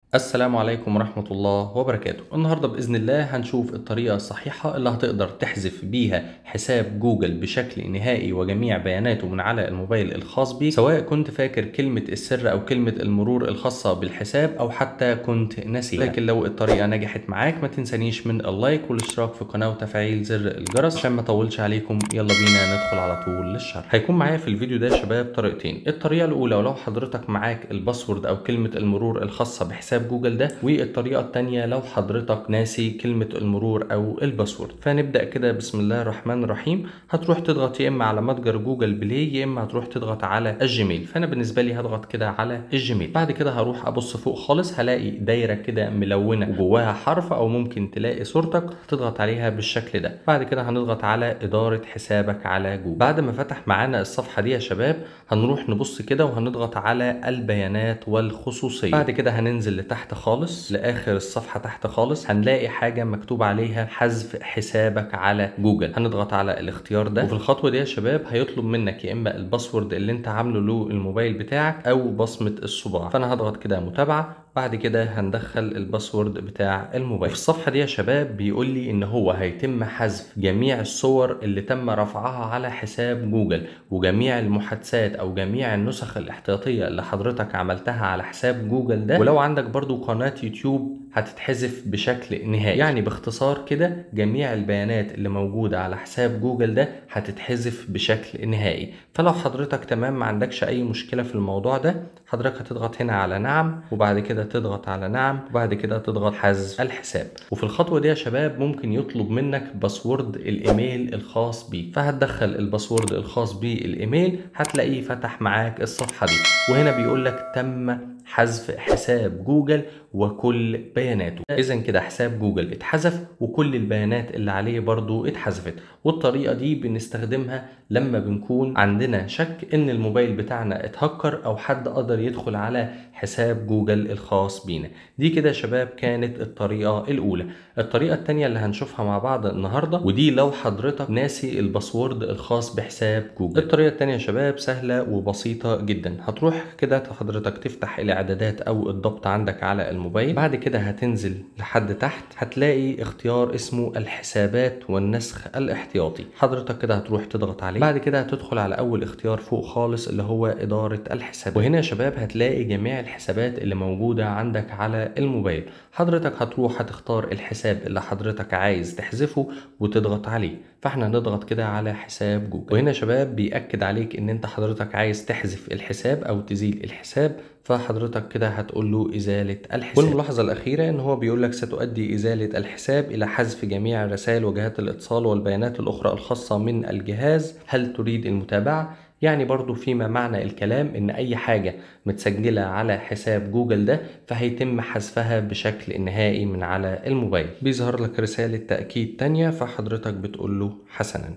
السلام عليكم ورحمة الله وبركاته النهاردة بإذن الله هنشوف الطريقة الصحيحة اللي هتقدر تحذف بيها حساب جوجل بشكل نهائي وجميع بياناته من على الموبايل الخاص بيك سواء كنت فاكر كلمة السر أو كلمة المرور الخاصة بالحساب أو حتى كنت ناسيها لكن لو الطريقة نجحت معاك ما تنسانيش من اللايك والاشتراك في القناة وتفعيل زر الجرس عشان ما اطولش عليكم يلا بينا ندخل على طول للشرح هيكون معايا في الفيديو ده يا شباب طريقتين الطريقة الأولى ولو حضرتك معاك الباسورد أو كلمة المرور الخاصة بحساب جوجل ده والطريقة التانية لو حضرتك ناسي كلمة المرور أو الباسورد فنبدأ كده بسم الله الرحمن الرحيم هتروح تضغط يا إما على متجر جوجل بلاي يا إما هتروح تضغط على الجيميل فأنا بالنسبة لي هضغط كده على الجيميل بعد كده هروح أبص فوق خالص هلاقي دايرة كده ملونة وجواها حرف أو ممكن تلاقي صورتك تضغط عليها بالشكل ده بعد كده هنضغط على إدارة حسابك على جوجل بعد ما فتح معانا الصفحة دي يا شباب هنروح نبص كده وهنضغط على البيانات والخصوصية بعد كده هننزل لتحت خالص لآخر الصفحة تحت خالص هنلاقي حاجة مكتوب عليها حذف حسابك على جوجل هنضغط على الاختيار ده وفي الخطوة دي يا شباب هيطلب منك يا إما الباسورد اللي أنت عامله له الموبايل بتاعك أو بصمة الصباع فأنا هضغط كده متابعة بعد كده هندخل الباسورد بتاع الموبايل في الصفحة دي يا شباب بيقول لي ان هو هيتم حذف جميع الصور اللي تم رفعها على حساب جوجل وجميع المحادثات او جميع النسخ الاحتياطية اللي حضرتك عملتها على حساب جوجل ده ولو عندك برضو قناة يوتيوب هتتحذف بشكل نهائي يعني باختصار كده جميع البيانات اللي موجودة على حساب جوجل ده هتتحذف بشكل نهائي فلو حضرتك تمام ما عندكش اي مشكلة في الموضوع ده حضرتك هتضغط هنا على نعم وبعد كده تضغط على نعم وبعد كده تضغط حذف الحساب وفي الخطوة دي يا شباب ممكن يطلب منك باسورد الايميل الخاص بيك فهتدخل الباسورد الخاص بالايميل هتلاقيه فتح معاك الصفحة دي وهنا بيقول لك تم حذف حساب جوجل وكل بياناته اذا كده حساب جوجل اتحذف وكل البيانات اللي عليه برضو اتحذفت والطريقة دي بنستخدمها لما بنكون عندنا شك ان الموبايل بتاعنا اتهكر او حد قدر يدخل على حساب جوجل الخاص بينا دي كده يا شباب كانت الطريقة الاولى الطريقة التانية اللي هنشوفها مع بعض النهاردة ودي لو حضرتك ناسي الباسورد الخاص بحساب جوجل الطريقة التانية يا شباب سهلة وبسيطة جدا هتروح كده حضرتك تفتح الاعدادات او الضبط عندك على الموبايل بعد كده هتنزل لحد تحت هتلاقي اختيار اسمه الحسابات والنسخ الاحتياطي حضرتك كده هتروح تضغط عليه بعد كده هتدخل على اول اختيار فوق خالص اللي هو ادارة الحسابات وهنا يا شباب هتلاقي جميع الحسابات اللي موجودة عندك على الموبايل حضرتك هتروح هتختار الحساب اللي حضرتك عايز تحذفه وتضغط عليه فاحنا هنضغط كده على حساب جوجل وهنا يا شباب بيأكد عليك ان انت حضرتك عايز تحذف الحساب او تزيل الحساب فحضرتك كده هتقول له إزالة الحساب والملاحظة الأخيرة إن هو بيقول لك ستؤدي إزالة الحساب إلى حذف جميع الرسائل وجهات الاتصال والبيانات الأخرى الخاصة من الجهاز هل تريد المتابعة؟ يعني برضو فيما معنى الكلام ان اي حاجة متسجلة على حساب جوجل ده فهيتم حذفها بشكل نهائي من على الموبايل بيظهر لك رسالة تأكيد تانية فحضرتك بتقول له حسنا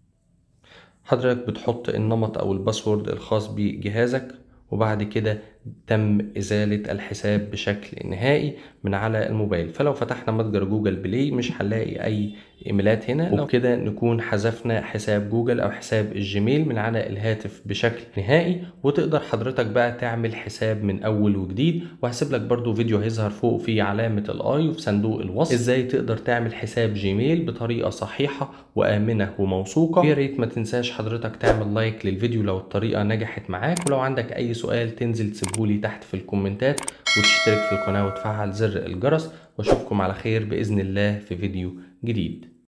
حضرتك بتحط النمط او الباسورد الخاص بجهازك وبعد كده تم إزالة الحساب بشكل نهائي من على الموبايل فلو فتحنا متجر جوجل بلاي مش هنلاقي أي إيميلات هنا وبكده نكون حذفنا حساب جوجل أو حساب الجيميل من على الهاتف بشكل نهائي وتقدر حضرتك بقى تعمل حساب من أول وجديد وهسيب لك برضو فيديو هيظهر فوق في علامة الآي وفي صندوق الوصف إزاي تقدر تعمل حساب جيميل بطريقة صحيحة وآمنة وموثوقة يا ريت ما تنساش حضرتك تعمل لايك للفيديو لو الطريقة نجحت معاك ولو عندك أي سؤال تنزل تسيبهولي تحت في الكومنتات وتشترك في القناة وتفعل زر الجرس واشوفكم على خير بإذن الله في فيديو جديد